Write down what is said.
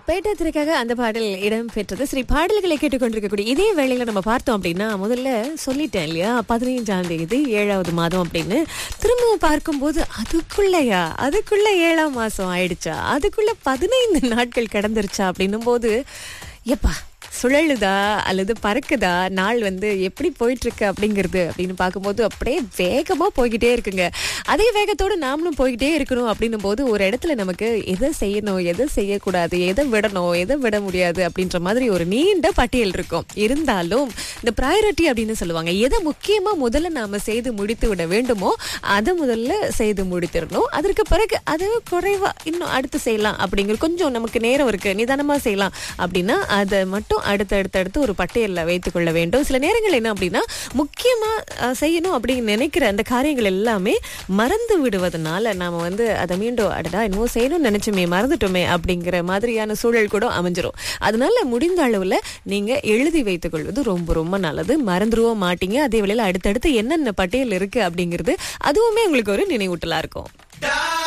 பேட்டத்திற்காக அந்த பாடல் இடம் பெற்றது சரி பாடல்களை கேட்டுக்கொண்டிருக்கக்கூடிய இதே வேளையில நம்ம பார்த்தோம் அப்படின்னா முதல்ல சொல்லிட்டேன் இல்லையா பதினைஞ்சாம் தேதி ஏழாவது மாதம் அப்படின்னு திரும்பவும் பார்க்கும்போது அதுக்குள்ளயா அதுக்குள்ள ஏழாம் மாசம் ஆயிடுச்சா அதுக்குள்ள பதினைந்து நாட்கள் கடந்துருச்சா அப்படின்னும் போது எப்பா சுழலுதா அல்லது பறக்குதா நாள் வந்து எப்படி போயிட்டு இருக்கு அப்படிங்கிறது அப்படின்னு பார்க்கும்போது அப்படியே வேகமா போய்கிட்டே இருக்குங்க அதே வேகத்தோடு நாமளும் போய்கிட்டே இருக்கணும் அப்படின்னும் போது ஒரு இடத்துல நமக்கு எதை செய்யணும் எதை செய்யக்கூடாது எதை விடணும் எதை விட முடியாது அப்படின்ற மாதிரி ஒரு நீண்ட பட்டியல் இருக்கும் இருந்தாலும் இந்த ப்ரையாரிட்டி அப்படின்னு சொல்லுவாங்க எதை முக்கியமா முதல்ல நாம செய்து முடித்து விட வேண்டுமோ அதை முதல்ல செய்து முடித்திடணும் அதற்கு பிறகு அது குறைவா இன்னும் அடுத்து செய்யலாம் அப்படிங்கிற கொஞ்சம் நமக்கு நேரம் இருக்கு நிதானமா செய்யலாம் அப்படின்னா அதை மட்டும் அடுத்து அடுத்து அடுத்து ஒரு பட்டியலில் வைத்துக் கொள்ள வேண்டும் சில நேரங்கள் என்ன அப்படின்னா முக்கியமா அஹ், செய்யணும் அப்படின்னு நினைக்கிற அந்த காரியங்கள் எல்லாமே மறந்து விடுவதனால நாம வந்து அதை மீண்டும் அடடா என்னமோ செய்யணும்னு நினைச்சுமே மறந்துட்டோமே அப்படிங்கிற மாதிரியான சூழல் கூட அமைஞ்சிரும் அதனால முடிந்த அளவுல நீங்க எழுதி வைத்துக் கொள்வது ரொம்ப ரொம்ப நல்லது மறந்துருவோம் மாட்டீங்க அதே வேளையில அடுத்தடுத்து என்னென்ன பட்டியல் இருக்கு அப்படிங்கிறது அதுவுமே உங்களுக்கு ஒரு நினைவூட்டலா இருக்கும்